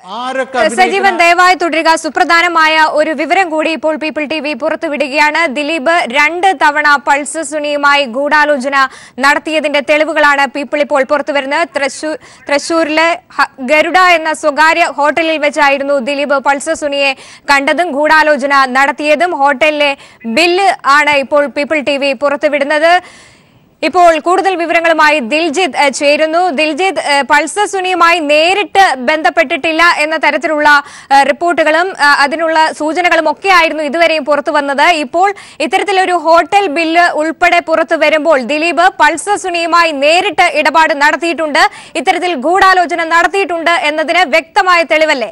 ആരൊക്കെ സജീവൻ അഭിനയിക്കുന്ന- ദയവായി തുടരുക സുപ്രധാനമായ ഒരു വിവരം കൂടി ഇപ്പോൾ പീപ്പിൾ ടി വി പുറത്തുവിടുകയാണ് ദിലീപ് രണ്ട് തവണ പൾസ് സുനിയുമായി ഗൂഢാലോചന നടത്തിയതിന്റെ തെളിവുകളാണ് പീപ്പിൾ ഇപ്പോൾ പുറത്തുവരുന്നത് തൃശൂർ തൃശൂരിലെ ഹ- ഗരുഡ എന്ന സ്വകാര്യ ഹോട്ടലിൽ വെച്ചായിരുന്നു ദിലീപ് പൾസ് സുനിയെ കണ്ടതും ഗൂഢാലോചന നടത്തിയതും ഹോട്ടലിലെ ബില്ല് ആണ് ഇപ്പോൾ പീപ്പിൾ ടി വി പുറത്തുവിടുന്നത് ഇപ്പോൾ കൂടുതൽ വിവരങ്ങളുമായി ദിൽജിത്ത് ഏഹ്, ചേരുന്നു ദിൽജിത്ത് ഏഹ്, പൾസർ സുനിയുമായി നേരിട്ട് ബന്ധപ്പെട്ടിട്ടില്ല എന്ന തരത്തിലുള്ള ഏഹ്, റിപ്പോർട്ടുകളും ഏഹ്, അതിനുള്ള സൂചനകളും ഒക്കെ ആയിരുന്നു ഇതുവരെയും പുറത്തു വന്നത് ഇപ്പോൾ ഇത്തരത്തിലൊരു ഹോട്ടൽ ബില്ല് ഉൾപ്പെടെ പുറത്തു വരുമ്പോൾ ദിലീപ് പൾസർ സുനിയുമായി നേരിട്ട് ഇടപാട് നടത്തിയിട്ടുണ്ട് ഇത്തരത്തിൽ ഗൂഢാലോചന നടത്തിയിട്ടുണ്ട് എന്നതിന് വ്യക്തമായ തെളിവല്ലേ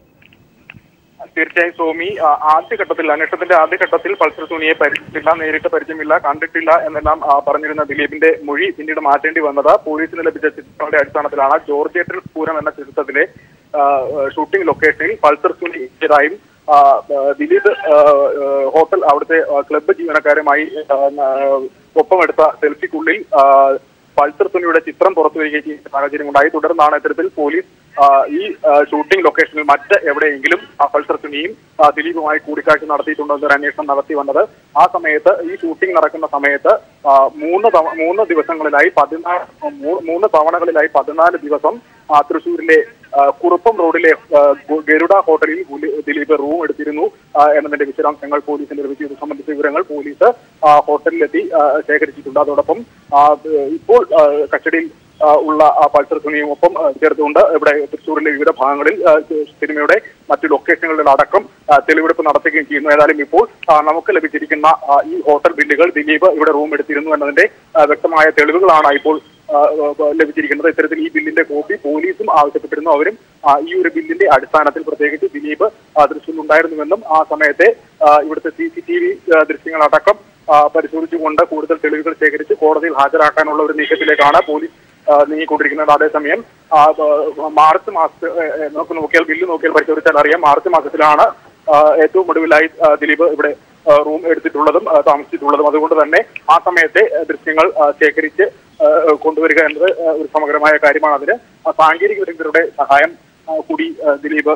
തീർച്ചയായും സോമി ആ, ആദ്യഘട്ടത്തിൽ അന്വേഷണത്തിന്റെ ആദ്യഘട്ടത്തിൽ പൾസർ സോണിയെ പരിചയമില്ല നേരിട്ട് പരിചയമില്ല കണ്ടിട്ടില്ല എന്നെല്ലാം ആ, പറഞ്ഞിരുന്ന ദിലീപിന്റെ മൊഴി പിന്നീട് മാറ്റേണ്ടി വന്നത് പോലീസിന് ലഭിച്ച ചിത്രങ്ങളുടെ അടിസ്ഥാനത്തിലാണ് ജോർജിയറ്റൽ പൂരം എന്ന ചിത്രത്തിലെ ആ, ഷൂട്ടിംഗ് ലൊക്കേഷനിൽ പൾസർ സുനി എത്തിയതായും ആ, ആ, ദിലീപ് ആ, ആ, ഹോട്ടൽ അവിടുത്തെ ആ, ക്ലബ്ബ് ജീവനക്കാരുമായി ആ, ആ, ഒപ്പമെടുത്ത സെൽഫിക്കുള്ളിൽ ആ, പൾസർ സുനിയുടെ ചിത്രം പുറത്തു വരികയും ചെയ്യുന്ന സാഹചര്യം ഉണ്ടായി തുടർന്നാണ് ഇത്തരത്തിൽ പോലീസ് ആ, ഈ ആ, ഷൂട്ടിംഗ് ലൊക്കേഷനിൽ മറ്റ് എവിടെയെങ്കിലും ആ പൾസർ സുനിയും ആ, ദിലീപുമായി കൂടിക്കാഴ്ച നടത്തിയിട്ടുണ്ടോ എന്നൊരു അന്വേഷണം നടത്തി വന്നത് ആ സമയത്ത് ഈ ഷൂട്ടിംഗ് നടക്കുന്ന സമയത്ത് ആ, മൂന്ന് തവ- മൂന്ന് ദിവസങ്ങളിലായി പതിനാല് മൂ- മൂന്ന് തവണകളിലായി പതിനാല് ദിവസം ആ, തൃശ്ശൂരിലെ ആ, കുറുപ്പം റോഡിലെ ആ, ഗു- ഗരുഡ ഹോട്ടലിൽ ഗുലി- ദിലീപ് റൂം എടുത്തിരുന്നു ആ, എന്നതിന്റെ വിശദാംശങ്ങൾ പോലീസിന് ലഭിച്ചു ഇത് സംബന്ധിച്ച വിവരങ്ങൾ പോലീസ് ആ, ഹോട്ടലിലെത്തി ആ, ശേഖരിച്ചിട്ടുണ്ട് അതോടൊപ്പം ആ, ഇപ്പോൾ ആ, കസ്റ്റഡിയിൽ ആ, ഉള്ള ആ പൾസർ സുനിയും ഒപ്പം ആ, ചേർത്തുകൊണ്ട് ഇവിടെ തൃശ്ശൂരിലെ വിവിധ ഭാഗങ്ങളിൽ ആ, സിനിമയുടെ മറ്റു ലൊക്കേഷനുകളിൽ അടക്കം ആ, തെളിവെടുപ്പ് നടത്തുകയും ചെയ്യുന്നു ഏതായാലും ഇപ്പോൾ ആ, നമുക്ക് ലഭിച്ചിരിക്കുന്ന ആ, ഈ ഹോട്ടൽ ബില്ലുകൾ ദിലീപ് ഇവിടെ റൂം എടുത്തിരുന്നു എന്നതിന്റെ ആ, വ്യക്തമായ തെളിവുകളാണ് ഇപ്പോൾ ആ, ആ, ലഭിച്ചിരിക്കുന്നത് ഇത്തരത്തിൽ ഈ ബില്ലിന്റെ കോപ്പി പോലീസും ആവശ്യപ്പെട്ടിരുന്നു അവരും ആ, ഈ ഒരു ബില്ലിന്റെ അടിസ്ഥാനത്തിൽ പ്രത്യേകിച്ച് ദിലീപ് ആ, തൃശ്ശൂരിൽ ഉണ്ടായിരുന്നുവെന്നും ആ സമയത്തെ ആ, ഇവിടുത്തെ സി സി ടി വി ദൃശ്യങ്ങളടക്കം ആ, പരിശോധിച്ചുകൊണ്ട് കൂടുതൽ തെളിവുകൾ ശേഖരിച്ച് കോടതിയിൽ ഹാജരാക്കാനുള്ള ഒരു നീക്കത്തിലേക്കാണ് പോലീസ് ആ, നീങ്ങിക്കൊണ്ടിരിക്കുന്നത് അതേസമയം ആ, ആ, മാർച്ച് മാസത്തിൽ ഏ, ഏ, നമുക്ക് നോക്കിയാൽ ബില്ല് നോക്കിയാൽ പരിശോധിച്ചാൽ അറിയാം മാർച്ച് മാസത്തിലാണ് ആ, ഏറ്റവും ഒടുവിലായി ആ, ദിലീപ് ഇവിടെ ആ, റൂം എടുത്തിട്ടുള്ളതും ആ, താമസിച്ചിട്ടുള്ളതും അതുകൊണ്ട് തന്നെ ആ സമയത്തെ ആ, ദൃശ്യങ്ങൾ ആ, ശേഖരിച്ച് ആ, കൊണ്ടുവരിക എന്നത് ആ, ഒരു സമഗ്രമായ കാര്യമാണ് അതിന് ആ, സാങ്കേതിക വിദഗ്ധരുടെ സഹായം ആ, കൂടി ആ, ദിലീപ്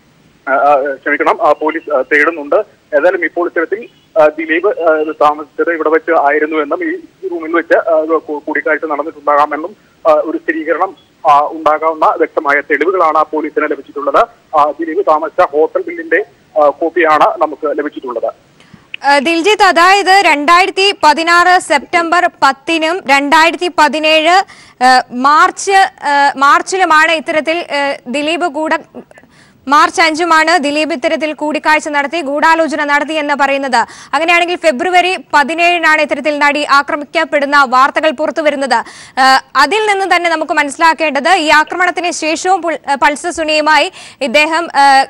ആ, ആ, ക്ഷമിക്കണം ആ, പോലീസ് ആ, തേടുന്നുണ്ട് ഏതായാലും ഇപ്പോൾ ഇത്തരത്തിൽ ആ, ദിലീപ് ആ, താമസിച്ചത് ഇവിടെ വെച്ച് ആയിരുന്നുവെന്നും ഈ റൂമിൽ വെച്ച് ആ, കൂ- കൂടിക്കാഴ്ച നടന്നിട്ടുണ്ടാകാമെന്നും ആ, ഒരു സ്ഥിരീകരണം ആ, ഉണ്ടാകാവുന്ന വ്യക്തമായ തെളിവുകളാണ് ആ പോലീസിന് ലഭിച്ചിട്ടുള്ളത് ആ, ദിലീപ് താമസിച്ച ഹോട്ടൽ ബില്ലിന്റെ ആ, കോപ്പിയാണ് നമുക്ക് ലഭിച്ചിട്ടുള്ളത് ഏഹ് ദിൽജിത്ത് അതായത് രണ്ടായിരത്തി പതിനാറ് സെപ്റ്റംബർ പത്തിനും രണ്ടായിരത്തി പതിനേഴ് ഏഹ് മാർച്ച് ഏഹ് മാർച്ചിലുമാണ് ഇത്തരത്തിൽ ഏഹ് ദിലീപ് കൂട മാർച്ച് അഞ്ചുമാണ് ദിലീപ് ഇത്തരത്തിൽ കൂടിക്കാഴ്ച നടത്തി ഗൂഢാലോചന നടത്തി എന്ന് പറയുന്നത് അങ്ങനെയാണെങ്കിൽ ഫെബ്രുവരി പതിനേഴിനാണ് ഇത്തരത്തിൽ നടി ആക്രമിക്കപ്പെടുന്ന വാർത്തകൾ പുറത്തു വരുന്നത് ഏഹ് അതിൽ നിന്ന് തന്നെ നമുക്ക് മനസ്സിലാക്കേണ്ടത് ഈ ആക്രമണത്തിന് ശേഷവും പുൾ- ഏഹ് പൾസർ സുനിയുമായി ഇദ്ദേഹം ഏഹ്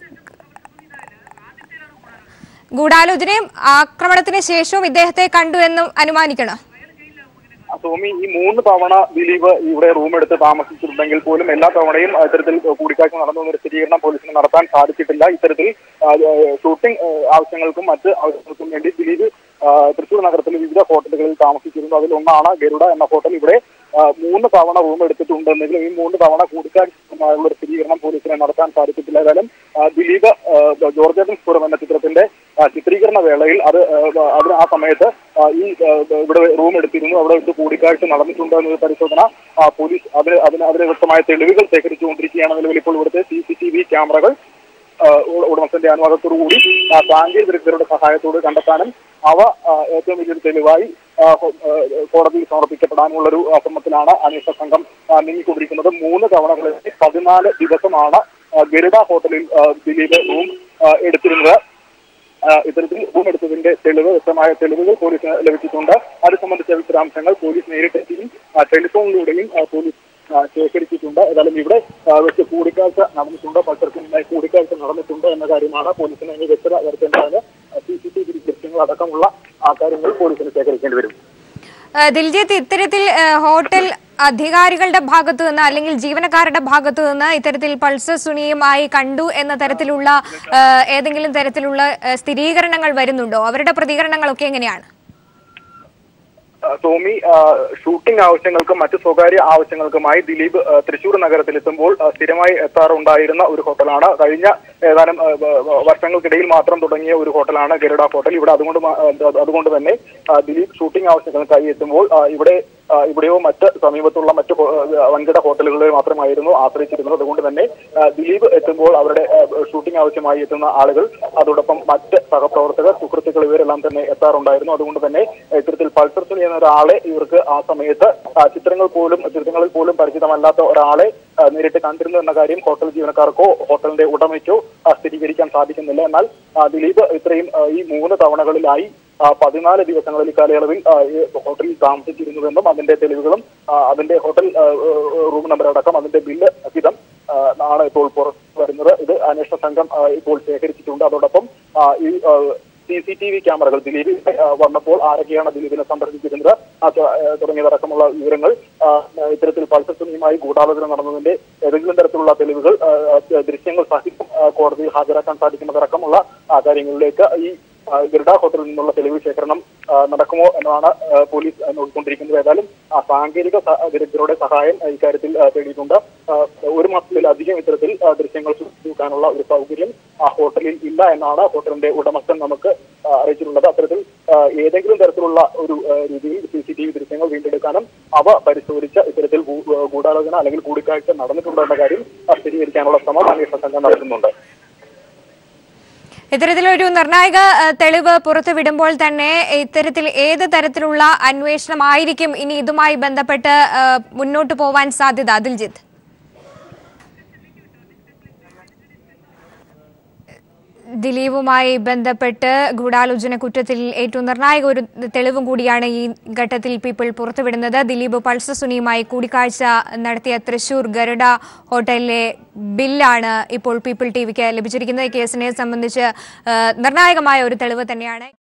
ഗൂഢാലോചനയും ആക്രമണത്തിന് ശേഷവും ഇദ്ദേഹത്തെ കണ്ടു എന്നും അനുമാനിക്കണം സ്വാമി ഈ മൂന്ന് തവണ ദിലീപ് ഇവിടെ റൂം എടുത്ത് താമസിച്ചിട്ടുണ്ടെങ്കിൽ പോലും എല്ലാ തവണയും ഇത്തരത്തിൽ കൂടിക്കാഴ്ച നടന്നു എന്നൊരു സ്ഥിരീകരണം പോലീസിന് നടത്താൻ സാധിച്ചിട്ടില്ല ഇത്തരത്തിൽ ആ, ഷൂട്ടിംഗ് ആ, ആവശ്യങ്ങൾക്കും മറ്റ് ആവശ്യങ്ങൾക്കും വേണ്ടി ദിലീപ് ആ, തൃശൂർ നഗരത്തിലെ വിവിധ ഹോട്ടലുകളിൽ താമസിച്ചിരുന്നു അതിൽ ഒന്നാണ് ഗരുഡ എന്ന ഹോട്ടൽ ഇവിടെ ആ, മൂന്ന് തവണ റൂം എടുത്തിട്ടുണ്ടെങ്കിലും ഈ മൂന്ന് തവണ കൂടിക്കാഴ്ചയുള്ള ഒരു സ്ഥിരീകരണം പോലീസിന് നടത്താൻ സാധിച്ചിട്ടില്ല ഏതായാലും ആ, ദിലീപ് ആ, ജോർജ് സ്പുരം എന്ന ചിത്രത്തിന്റെ ആ, ചിത്രീകരണ വേളയിൽ അത് ആ, അതിന് ആ സമയത്ത് ആ, ഈ ആ, ഇവിടെ റൂം എടുത്തിരുന്നു അവിടെ വെച്ച് കൂടിക്കാഴ്ച നടന്നിട്ടുണ്ടോ എന്നൊരു പരിശോധന ആ, പോലീസ് അതിന് അതിന് അതിന് വ്യക്തമായ തെളിവുകൾ ശേഖരിച്ചുകൊണ്ടിരിക്കുകയാണ് നിലവിൽ ഇപ്പോൾ ഇവിടുത്തെ സി സി ടി വി ക്യാമറകൾ ആ, ഉ- ഉടമസ്ഥന്റെ അനുവാദത്തോടു കൂടി ആ, സാങ്കേതിക വിദഗ്ധരുടെ സഹായത്തോട് കണ്ടെത്താനും അവ ആ, ഏറ്റവും വലിയൊരു തെളിവായി ആ, ഹോ- ആ, കോടതിയിൽ സമർപ്പിക്കപ്പെടാനുള്ളൊരു ആ, ശ്രമത്തിലാണ് അന്വേഷണ സംഘം ആ, നീങ്ങിക്കൊണ്ടിരിക്കുന്നത് മൂന്ന് തവണകളിൽ പതിനാല് ദിവസമാണ് ആ, ഗരുഡ ഹോട്ടലിൽ ആ, ദിലീപ് റൂം ആ, എടുത്തിരുന്നത് ആ, ഇത്തരത്തിൽ റൂം എടുത്തതിന്റെ തെളിവ് വ്യക്തമായ തെളിവുകൾ പോലീസിന് ലഭിച്ചിട്ടുണ്ട് അത് സംബന്ധിച്ച വിശദാംശങ്ങൾ പോലീസ് നേരിട്ടെത്തിയും ആ, ടെലിഫോണിലൂടെയും ആ, പോലീസ് ആ, ശേഖരിച്ചിട്ടുണ്ട് ഏതായാലും ഇവിടെ ആ, വെച്ച് കൂടിക്കാഴ്ച നടന്നിട്ടുണ്ട് പത്രത്തിനുമായി കൂടിക്കാഴ്ച നടന്നിട്ടുണ്ട് എന്ന കാര്യമാണ് പോലീസിന് ഇനി വ്യക്തത വരുത്തേണ്ടത് സി സി ടി വി ദൃശ്യങ്ങൾ അടക്കമുള്ള ആ കാര്യങ്ങൾ പോലീസിന് ശേഖരിക്കേണ്ടി വരും ഏഹ് ദിൽജിത്ത് ഇത്തരത്തിൽ ഏഹ് ഹോട്ടൽ അധികാരികളുടെ ഭാഗത്തു നിന്ന് അല്ലെങ്കിൽ ജീവനക്കാരുടെ ഭാഗത്തു നിന്ന് ഇത്തരത്തിൽ പൾസർ സുനിയുമായി കണ്ടു എന്ന തരത്തിലുള്ള ഏഹ് ഏതെങ്കിലും തരത്തിലുള്ള ഏഹ് സ്ഥിരീകരണങ്ങൾ വരുന്നുണ്ടോ അവരുടെ പ്രതികരണങ്ങളൊക്കെ എങ്ങനെയാണ് ആ, ടോമി ആ, ഷൂട്ടിംഗ് ആവശ്യങ്ങൾക്കും മറ്റ് സ്വകാര്യ ആവശ്യങ്ങൾക്കുമായി ദിലീപ് ആ, തൃശൂർ നഗരത്തിലെത്തുമ്പോൾ ആ, സ്ഥിരമായി എത്താറുണ്ടായിരുന്ന ഒരു ഹോട്ടലാണ് കഴിഞ്ഞ ഏതാനും ആ, വ- വ- വർഷങ്ങൾക്കിടയിൽ മാത്രം തുടങ്ങിയ ഒരു ഹോട്ടലാണ് ഗരുഡ ഹോട്ടൽ ഇവിടെ അതുകൊണ്ട് മാ- ആ, അതുകൊണ്ട് തന്നെ ആ, ദിലീപ് ഷൂട്ടിംഗ് ആവശ്യങ്ങൾക്കായി എത്തുമ്പോൾ ആ, ഇവിടെ ആ, ഇവിടെയോ മറ്റ് സമീപത്തുള്ള മറ്റ് ഹോ- ആ, വൻകിട ഹോട്ടലുകളിൽ മാത്രമായിരുന്നു ആശ്രയിച്ചിരുന്നത് അതുകൊണ്ട് തന്നെ ആ, ദിലീപ് എത്തുമ്പോൾ അവരുടെ ആ, ഷൂട്ടിംഗ് ആവശ്യമായി എത്തുന്ന ആളുകൾ അതോടൊപ്പം മറ്റ് സഹപ്രവർത്തകർ സുഹൃത്തുക്കൾ ഇവരെല്ലാം തന്നെ എത്താറുണ്ടായിരുന്നു അതുകൊണ്ട് തന്നെ ഇത്തരത്തിൽ പൾസർ സുനി എന്ന ഒരാളെ ഇവർക്ക് ആ സമയത്ത് ആ, ചിത്രങ്ങൾ പോലും ചിത്രങ്ങളിൽ പോലും പരിചിതമല്ലാത്ത ഒരാളെ ആ, നേരിട്ട് കണ്ടിരുന്നു എന്ന കാര്യം ഹോട്ടൽ ജീവനക്കാർക്കോ ഹോട്ടലിന്റെ ഉടമയ്ക്കോ ആ, സ്ഥിരീകരിക്കാൻ സാധിക്കുന്നില്ല എന്നാൽ ആ, ദിലീപ് ഇത്രയും ആ, ഈ മൂന്ന് തവണകളിലായി ആ, പതിനാല് ദിവസങ്ങളിൽ ഈ കാലയളവിൽ ആ, ഈ ഹോട്ടലിൽ താമസിച്ചിരുന്നുവെന്നും അതിന്റെ തെളിവുകളും ആ, അതിന്റെ ഹോട്ടൽ ആ, റൂം നമ്പർ അടക്കം അതിന്റെ ബില്ല് ഹിതം ആ, ആണ് ഇപ്പോൾ പുറത്തു വരുന്നത് ഇത് അന്വേഷണ സംഘം ആ, ഇപ്പോൾ ശേഖരിച്ചിട്ടുണ്ട് അതോടൊപ്പം ആ, ഈ സി സി ടി വി ക്യാമറകൾ ദിലീപ് ആ, വന്നപ്പോൾ ആരൊക്കെയാണ് ദിലീപിനെ സന്ദർശിച്ചിരുന്നത് ആ, ത- ആ, തുടങ്ങിയതടക്കമുള്ള വിവരങ്ങൾ ആ, ഇത്തരത്തിൽ പൾസസുനിയുമായി ഗൂഢാലോചന നടന്നതിന്റെ ഏതെങ്കിലും തരത്തിലുള്ള തെളിവുകൾ ആ, ആ, ദൃശ്യങ്ങൾ സഹിതം ആ, കോടതിയിൽ ഹാജരാക്കാൻ സാധിക്കുന്നതടക്കമുള്ള ആ, കാര്യങ്ങളിലേക്ക് ഈ ആ, ഗരുഡ ഹോട്ടലിൽ നിന്നുള്ള തെളിവ് ശേഖരണം ആ, നടക്കുമോ എന്നതാണ് ആ, പോലീസ് ആ, നോക്കിക്കൊണ്ടിരിക്കുന്നത് ഏതായാലും ആ സാങ്കേതിക സ- വിദഗ്ധരുടെ സഹായം ആ, ഇക്കാര്യത്തിൽ ആ, തേടിയിട്ടുണ്ട് ആ, ഒരു മാസത്തിലധികം ഇത്തരത്തിൽ ആ, ദൃശ്യങ്ങൾ സൂക്ഷിക്കാനുള്ള ഒരു സൗകര്യം ആ ഹോട്ടലിൽ ഇല്ല എന്നാണ് ഹോട്ടലിന്റെ ഉടമസ്ഥൻ നമുക്ക് ആ, അറിയിച്ചിട്ടുള്ളത് അത്തരത്തിൽ ആ, ഏതെങ്കിലും തരത്തിലുള്ള ഒരു ആ, രീതിയിൽ സി സി ടി വി ദൃശ്യങ്ങൾ വീണ്ടെടുക്കാനും അവ പരിശോധിച്ച് ഇത്തരത്തിൽ ഗൂ- ഗൂഢാലോചന അല്ലെങ്കിൽ കൂടിക്കാഴ്ച നടന്നിട്ടുണ്ടോ എന്ന കാര്യം ആ, സ്ഥിരീകരിക്കാനുള്ള ശ്രമം അന്വേഷണ സംഘം നടത്തുന്നുണ്ട് ഇത്തരത്തിലൊരു നിർണായക ഏഹ്, തെളിവ് പുറത്തുവിടുമ്പോൾ തന്നെ ഇത്തരത്തിൽ ഏത് തരത്തിലുള്ള അന്വേഷണമായിരിക്കും ഇനി ഇതുമായി ബന്ധപ്പെട്ട് ഏഹ്, മുന്നോട്ട് പോവാൻ സാധ്യത ദിൽജിത്ത് ദിലീപുമായി ബന്ധപ്പെട്ട് ഗൂഢാലോചന കുറ്റത്തിൽ ഏറ്റവും നിർണായക ഒരു തെളിവും കൂടിയാണ് ഈ ഘട്ടത്തിൽ പീപ്പിൾ പുറത്തുവിടുന്നത് ദിലീപ് പൾസർ സുനിയുമായി കൂടിക്കാഴ്ച നടത്തിയ തൃശൂർ ഗരുഡ ഹോട്ടലിലെ ബില്ലാണ് ഇപ്പോൾ പീപ്പിൾ ടി വിക്ക് ലഭിച്ചിരിക്കുന്നത് ഈ കേസിനെ സംബന്ധിച്ച് ഏഹ്, നിർണായകമായ ഒരു തെളിവ് തന്നെയാണ്